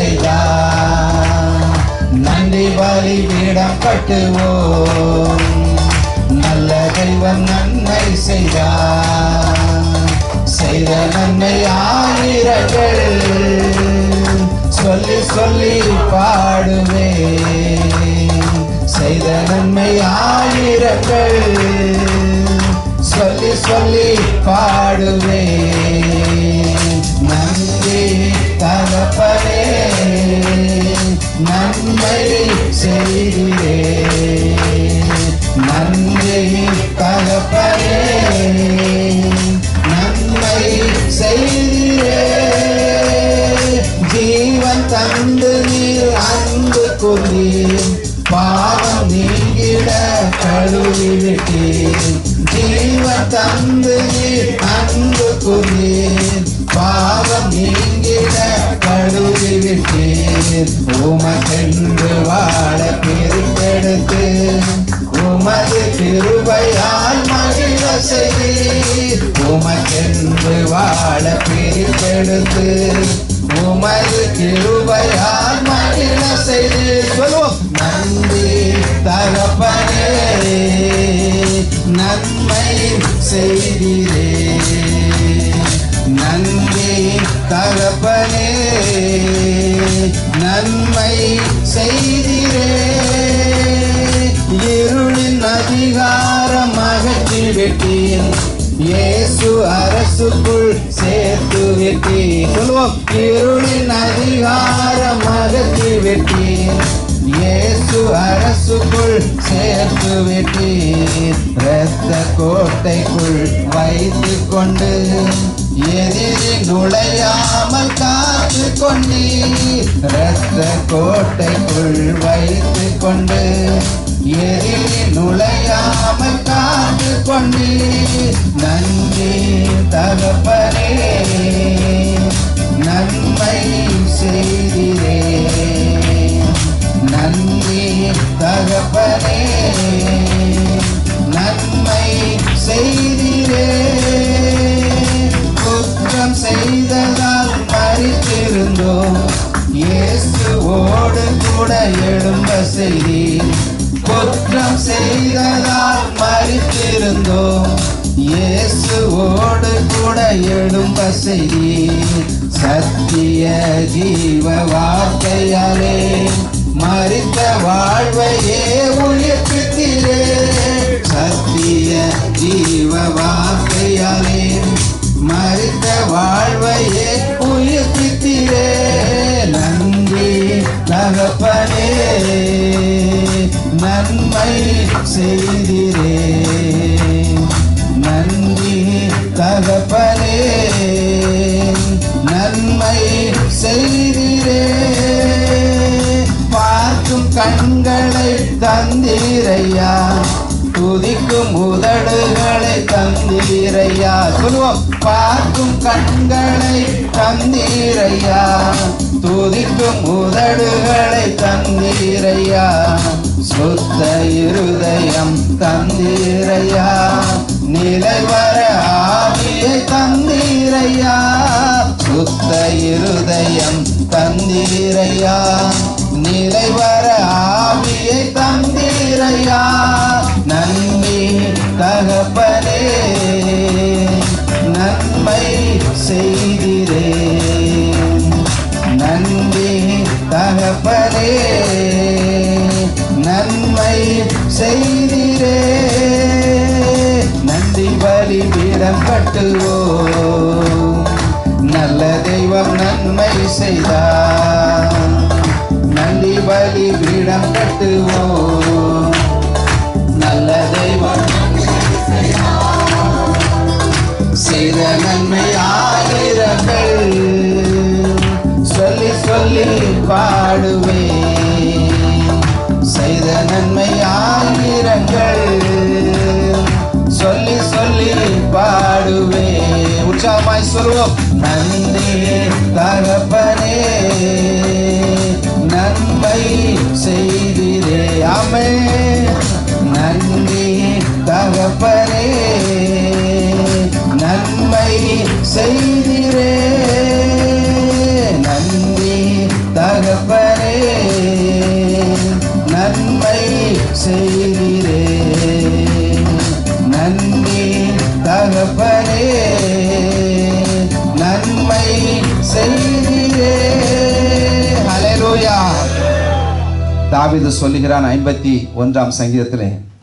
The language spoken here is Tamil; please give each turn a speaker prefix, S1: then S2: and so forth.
S1: செய்தார் நன்றி பலி பீடம் கட்டுவோம் நல்ல தெய்வம் நன்மை செய்தார் செய்த நன்மை ஆயிரங்கள் சொல்லி சொல்லி பாடுவே செய்த நன்மை ஆயிரங்கள் சொல்லி சொல்லி பாடுவே நன்றி தகப்பனே நன்மை செய்கிறே நன்றி தகப்பனே நன்மை செய்கிறே ஜீவன் தந்து நீர் அன்பு கொண்டீர் பாவம் நீங்கிட கழுவி விட்டீர் ஜீவன் தந்து நீர் அன்பு கொண்டீர் பாவம் நீங்கிட கழுவி விட்டீர் உமக்கென்று வாழ பிரித்தெடுத்து உமது திருவையால் மகிழ செய்தீர் உமக்கென்று வாழ பிரித்தெடுத்து உமது கிருபையால் மகிழ செய்து சொல்லுவோம் நன்றி தகப்பனே நன்மை செய்திரே நன்றி தகப்பனே நன்மை செய்திரே இருளின் அதிகாரம் அகற்றி விட்டீர் இயேசு அரசுக்குள் சேர்த்து விட்டீர் சொல்லுவோம் இருளின் அதிகாரம் அகற்றி விட்டீர் இயேசு அரசுக்குள் சேர்த்து விட்டீர் இரத்த கோட்டைக்குள் வைத்து கொண்டு எதிரி நுழையாமல் காத்து கொண்டீர் இரத்த கோட்டைக்குள் வைத்து கொண்டு எதிரி நுழையாமல் காத்து கொண்டீர் நன்றி தகப்பனே நன்மை செய்திரே நன்றி தகப்பனே நன்மை செய்திரே குற்றம் செய்ததால் மறித்திருந்தோம் இயேசுவோடு கூட எழும்ப செய்தீர் குற்றம் செய்ததால் மறித்திருந்தோம் இயேசுவோடு கூட எழும்ப செய்தீர் சத்திய ஜீவ வார்த்தையாலே மறித்த வாழ்வையே உயிர்ப்பித்தீரே சத்திய ஜீவ வார்த்தையாலே மறித்த வாழ்வையே உயிர்ப்பித்தீரே நன்றி தகப்பனே நன்மை செய்திரே நன்றி தகப்பனே நன்மை செய்திரே பார்க்கும் கண்களை தந்தீரையா துதிக்கும் உதடுகளை தந்தீரையா சொல்லுவோம் பார்க்கும் கண்களை தந்தீரையா துதிக்கும் உதடுகளை தந்தீரையா சுத்த இருதயம் தந்தீரையா நிலைவர ஆவியை தந்தீரையா சுத்த இருதயம் தந்தீரையா நிலைவர ஆவியை தந்தீரையா நன்றி தகப்பனே நன்மை செய்திரே நன்றி தகப்பனே நன்மை செய்திரே நன்றி பலி பீடம் கட்டுவோம் நல்ல தெய்வம் நன்மை செய்தார் நன்றி பலி பீடம் கட்டுவோம் நல்ல தெய்வம் செய்த நன்மை ஆயிரங்கள் சொல்லி சொல்லி பாடுவே செய்த நன்மை ஆயிரங்கள் சொல்லி சொல்லி பாடுவே உற்சாகமாய் சொல்வோம் நன்றி தகப்பனே நன்மை செய்திரே ஆமே நன்றி தகப்பனே நன்மை செய்திரே நன்றி தக செய்தீரே நன்றி தகப்பனே நன்மை செய்தீரே ஹalleluya தாவீது சொல்லுகிறான் ஐம்பத்தி ஒன்றாம் சங்கீதத்திலே